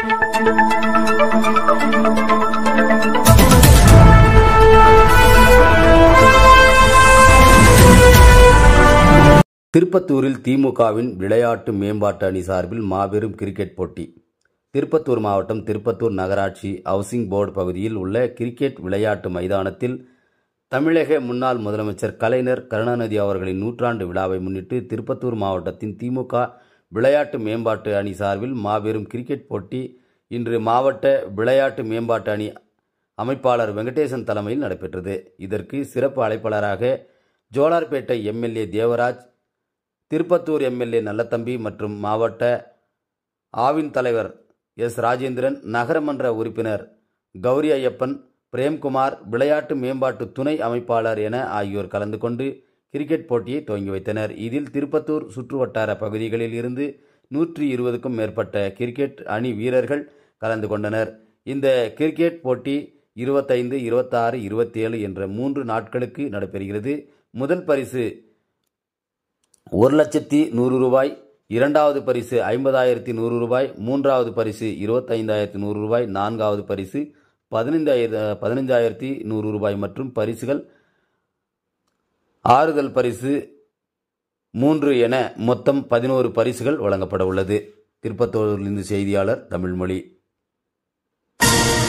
திருப்பத்தூரில் திமுகவின் விளையாட்டு மேம்பாட்டு அணி சார்பில் மாபெரும் கிரிக்கெட் போட்டி திருப்பத்தூர் மாவட்டம் திருப்பத்தூர் நகராட்சி ஹவுசிங் போர்டு பகுதியில் உள்ள கிரிக்கெட் விளையாட்டு மைதானத்தில் தமிழக முன்னாள் முதலமைச்சர் கலைஞர் கருணாநிதி அவர்களின் நூற்றாண்டு விழாவை முன்னிட்டு திருப்பத்தூர் மாவட்டத்தின் திமுக விளையாட்டு மேம்பாட்டு அணி சார்பில் மாபெரும் கிரிக்கெட் போட்டி இன்று மாவட்ட விளையாட்டு மேம்பாட்டு அணி அமைப்பாளர் வெங்கடேசன் தலைமையில் நடைபெற்றது இதற்கு சிறப்பு அழைப்பாளராக ஜோலார்பேட்டை எம்எல்ஏ தேவராஜ் திருப்பத்தூர் எம்எல்ஏ நல்லத்தம்பி மற்றும் மாவட்ட ஆவின் தலைவர் எஸ் ராஜேந்திரன் நகரமன்ற உறுப்பினர் கௌரி ஐயப்பன் பிரேம்குமார் விளையாட்டு மேம்பாட்டு துணை அமைப்பாளர் என ஆகியோர் கலந்து கொண்டு கிரிக்கெட் போட்டியை துவங்கி வைத்தனர் இதில் திருப்பத்தூர் சுற்றுவட்டார பகுதிகளில் இருந்து நூற்றி இருபதுக்கும் மேற்பட்ட கிரிக்கெட் அணி வீரர்கள் கலந்து கொண்டனர் இந்த கிரிக்கெட் போட்டி இருபத்தைந்து இருபத்தாறு இருபத்தேழு என்ற மூன்று நாட்களுக்கு நடைபெறுகிறது முதல் பரிசு ஒரு லட்சத்தி நூறு ரூபாய் இரண்டாவது பரிசு ஐம்பதாயிரத்தி நூறு ரூபாய் மூன்றாவது பரிசு இருபத்தைந்தாயிரத்தி நூறு ரூபாய் நான்காவது பரிசு பதினைந்தாயிர பதினைஞ்சாயிரத்தி நூறு ரூபாய் மற்றும் பரிசுகள் ஆறுதல் பரிசு மூன்று என மொத்தம் பதினோரு பரிசுகள் வழங்கப்பட உள்ளது திருப்பத்தூரிலிருந்து செய்தியாளர் தமிழ்மொழி